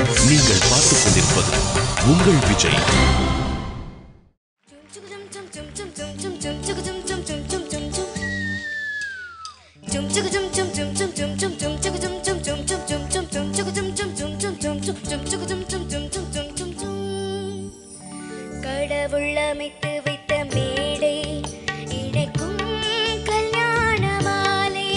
நீங்கள் பார்த்துக் கொண்டிருப்பது உங்கள் விஜய் கடவுள் அமைத்து வைத்த மேடை இணைக்கும் கல்யாண மாலை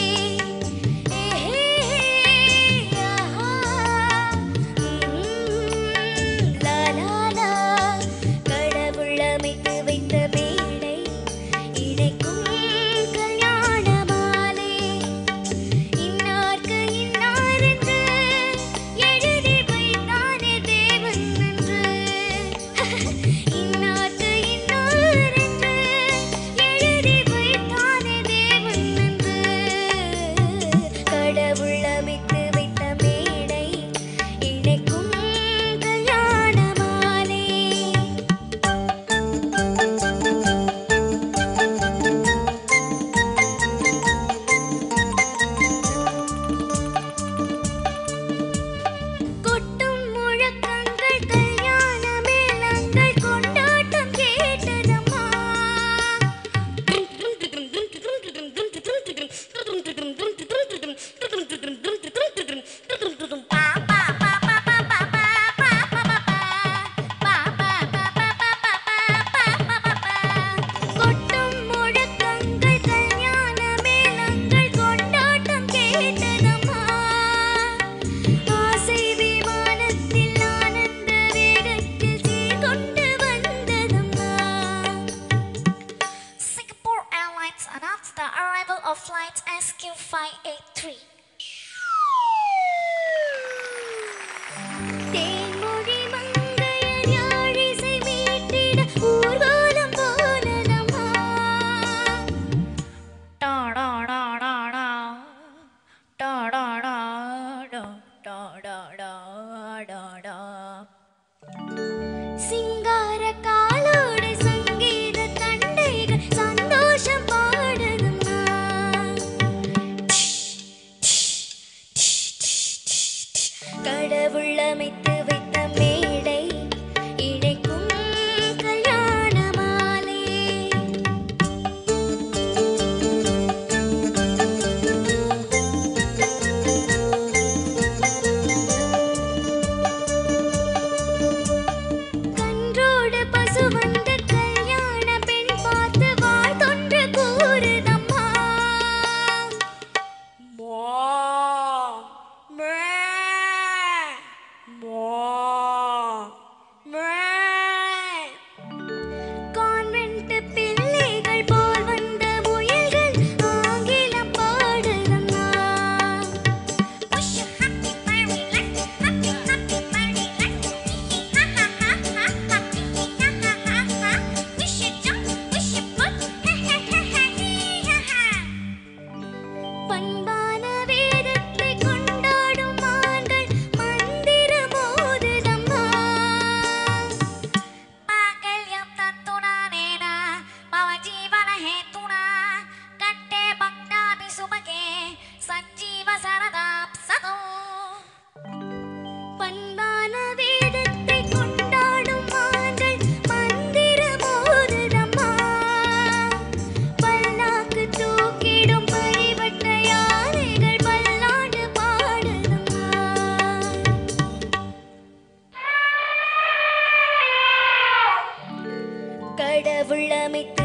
லா லா லா கடவுள் அமைத்து வைத்த மேடை இணைக்கும் கல்யாண மாலை இன்னார்க்கு இன்னாரென்று எழுதி வைத்தானே தேவன் என்று இன்னார்க்கு இன்னாரென்று எழுதி வைத்தானே தேவன் என்று கடவுள் அமைத்து வைத்த மேடை இணைக்கும் கல்யாண மாலை கொட்டும் முழக்கங்கள் கல்யாண மேளங்கள் கொண்டாட்டம் கேட்டதம்மா கொட்டும் முழக்கங்கள் கல்யாண மேளங்கள் கொண்டாட்டம் கேட்டதம்மா ஆசை விமானத்தில் ஆனந்த வேகத்தில் சீர்கொண்டு வந்ததம்மா Singapore Airlines announced the arrival of flight SQ583. Thenmozhi மங்கையர் யாழிசை மீட்டிட ஊர்வலம் போனதம்மா Da da da da da. Da da da da da da da da da. சிங்கார காலோடு சங்கீத தண்டைகள் சந்தோஷம் பாடுதம்மா கடவுள் அமைத்து வைத்த மேடை இணைக்கும் கல்யாண மாலை கன்றோடு பசு வந்து கல்யாண பெண் பார்த்து வாழ்த்தொன்று கூறுதம்மா கான்வென்ட் பிள்ளைகள் போல் வந்த முயல்கள் ஆங்கிலம் பாடுதம்மா Wish you happy married life, happy happy married life. Ha ha ha ha ha, ha ha ha ha. Wish you jump, wish you put, ha ha ha ha ha ha. பண்பான வேதத்தை கொண்டாடும் ஆண்கள் மந்திர மோதுதம்மா మాంగళ్యం తంతునా నేనా మమ జీవన హేతునా కంటే భక్తామి సుమగే సంజీవ సరదాం సదో பண்பான வேதத்தை கொண்டாடும் ஆண்கள் மந்திர மோதுதம்மா பல்லாக்கு தூக்கிடும் பரிவட்ட யானைகள் பல்லாண்டு பாடுதம்மா கடவுள் அமைத்து